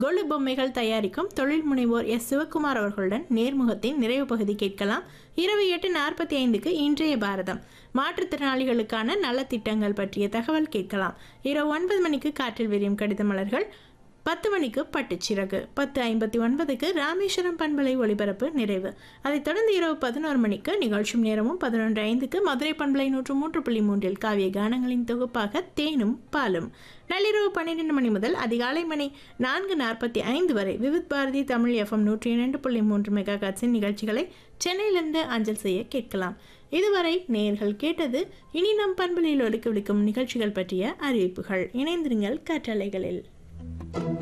கொலு பொம்மைகள் தயாரிக்கும் தொழில் முனைவோர் எஸ் சிவக்குமார் அவர்களுடன் நேர்முகத்தின் நிறைவு பகுதி கேட்கலாம் இரவு எட்டு நாற்பத்தி ஐந்துக்கு இன்றைய பாரதம் மாற்றுத்திறனாளிகளுக்கான நலத்திட்டங்கள் பற்றிய தகவல் கேட்கலாம் இரவு ஒன்பது மணிக்கு காற்றில் விரியும் கடித மலர்கள் பத்து மணிக்கு பட்டுச்சிறகு பத்து ஐம்பத்தி ஒன்பதுக்கு ராமேஸ்வரம் பண்பலை ஒளிபரப்பு நிறைவு அதைத் தொடர்ந்து இரவு பதினோரு மணிக்கு நிகழ்ச்சும் நேரமும் பதினொன்று ஐந்துக்கு மதுரை பண்பலை நூற்று மூன்று புள்ளி மூன்றில் காவிய கானங்களின் தொகுப்பாக தேனும் பாலும் நள்ளிரவு பன்னிரெண்டு மணி முதல் அதிகாலை மணி நான்கு நாற்பத்தி ஐந்து வரை விவித் பாரதி தமிழ் எஃப்எம் நூற்றி இரண்டு புள்ளி மூன்று மெகா காட்சின் நிகழ்ச்சிகளை சென்னையிலிருந்து அஞ்சல் செய்ய கேட்கலாம் இதுவரை நேயர்கள் கேட்டது இனி நம் பண்பலையில் ஒலிக்க விடுக்கும் நிகழ்ச்சிகள் பற்றிய அறிவிப்புகள் இணைந்திருங்கள் காற்றலைகளில்